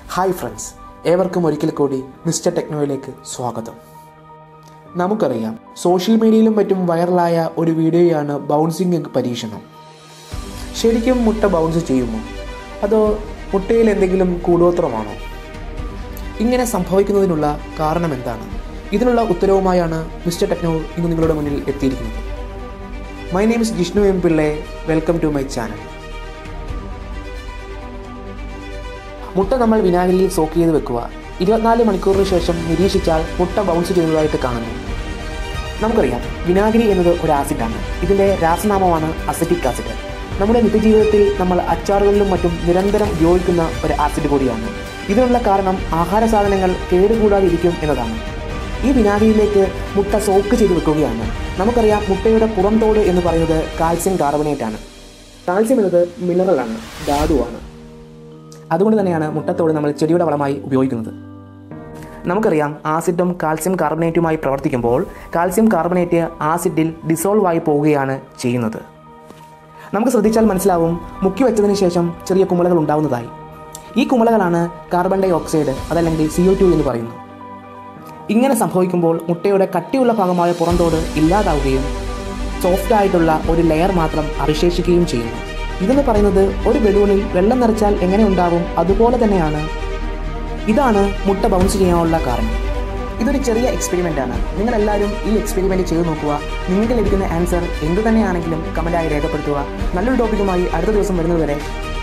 hi friends ഏവർക്കും ഒരിക്കൽ കൂടി മിസ്റ്റർ ടെക്നോയിലേക്ക് സ്വാഗതം നമുക്കറിയാം സോഷ്യൽ മീഡിയയിലും മറ്റും വൈറലായ ഒരു വീഡിയോയാണ് ബൗൺസിംഗ് എഗ് പരീക്ഷണം ശരിക്കും മുട്ട ബൗൺസ് ചെയ്യുമോ അതോ മുട്ടയിൽ എന്തെങ്കിലും കൂടോത്രമാണോ ഇങ്ങനെ സംഭവിക്കുന്നതിനുള്ള കാരണം എന്താണ് ഇതിനുള്ള ഉത്തരവുമായാണ് മിസ്റ്റർ ടെക്നോ ഇന്ന് നിങ്ങളുടെ മുന്നിൽ എത്തിയിരിക്കുന്നത് my name is Jishnu M Pillai welcome to my channel മുട്ട നമ്മൾ വിനാഗിരിയിൽ സോക്ക് ചെയ്ത് വെക്കുക ഇരുപത്തിനാല് മണിക്കൂറിന് ശേഷം നിരീക്ഷിച്ചാൽ മുട്ട ബൗൺസ് ചെയ്യുന്നതായിട്ട് കാണുന്നു നമുക്കറിയാം വിനാഗിരി എന്നത് ഒരു ആസിഡാണ് ഇതിൻ്റെ രാസനാമമാണ് അസറ്റിക് ആസിഡ് നമ്മുടെ നിത്യജീവിതത്തിൽ നമ്മൾ അച്ചാറുകളിലും മറ്റും നിരന്തരം ഉപയോഗിക്കുന്ന ഒരു ആസിഡ് കൂടിയാണ് ഇതിനുള്ള കാരണം ആഹാര സാധനങ്ങൾ കേടുകൂടാതിരിക്കും എന്നതാണ് ഈ വിനാഗിരിയിലേക്ക് മുട്ട സോക്ക് ചെയ്ത് വെക്കുകയാണ് നമുക്കറിയാം മുട്ടയുടെ പുറംതോട് എന്ന് പറയുന്നത് കാൽസ്യം കാർബണേറ്റ് ആണ് കാൽസ്യം എന്നത് മിനറലാണ് ധാതുവാണ് അതുകൊണ്ട് തന്നെയാണ് മുട്ടത്തോട് നമ്മൾ ചെടിയുടെ വളമായി ഉപയോഗിക്കുന്നത് നമുക്കറിയാം ആസിഡും കാൽസ്യം കാർബണേറ്റുമായി പ്രവർത്തിക്കുമ്പോൾ കാൽസ്യം കാർബണേറ്റ് ആസിഡിൽ ഡിസോൾവ് ആയി പോവുകയാണ് ചെയ്യുന്നത് നമുക്ക് ശ്രദ്ധിച്ചാൽ മനസ്സിലാവും മുക്കി വെച്ചതിന് ശേഷം ചെറിയ കുമിളകൾ ഉണ്ടാവുന്നതായി ഈ കുമിളകളാണ് കാർബൺ ഡൈ ഓക്സൈഡ് അതല്ലെങ്കിൽ സി ഒ ടു എന്ന് പറയുന്നു ഇങ്ങനെ സംഭവിക്കുമ്പോൾ മുട്ടയുടെ കട്ടിയുള്ള ഭാഗമായ പുറന്തോട് ഇല്ലാതാവുകയും സോഫ്റ്റ് ആയിട്ടുള്ള ഒരു ലെയർ മാത്രം അവശേഷിക്കുകയും ചെയ്യുന്നു ഇതെന്ന് പറയുന്നത് ഒരു ബലൂണിൽ വെള്ളം നിറച്ചാൽ എങ്ങനെ ഉണ്ടാവും അതുപോലെ തന്നെയാണ് ഇതാണ് മുട്ട ബൗൺസ് ചെയ്യാനുള്ള കാരണം ഇതൊരു ചെറിയ എക്സ്പെരിമെൻ്റ് ആണ് നിങ്ങൾ എല്ലാവരും ഈ എക്സ്പെരിമെൻ്റ് ചെയ്ത് നോക്കുക നിങ്ങൾക്ക് ലഭിക്കുന്ന ആൻസർ എന്തു തന്നെയാണെങ്കിലും കമൻറ്റായി രേഖപ്പെടുത്തുക നല്ലൊരു ടോപ്പിക്കുമായി അടുത്ത ദിവസം വരുന്നതുവരെ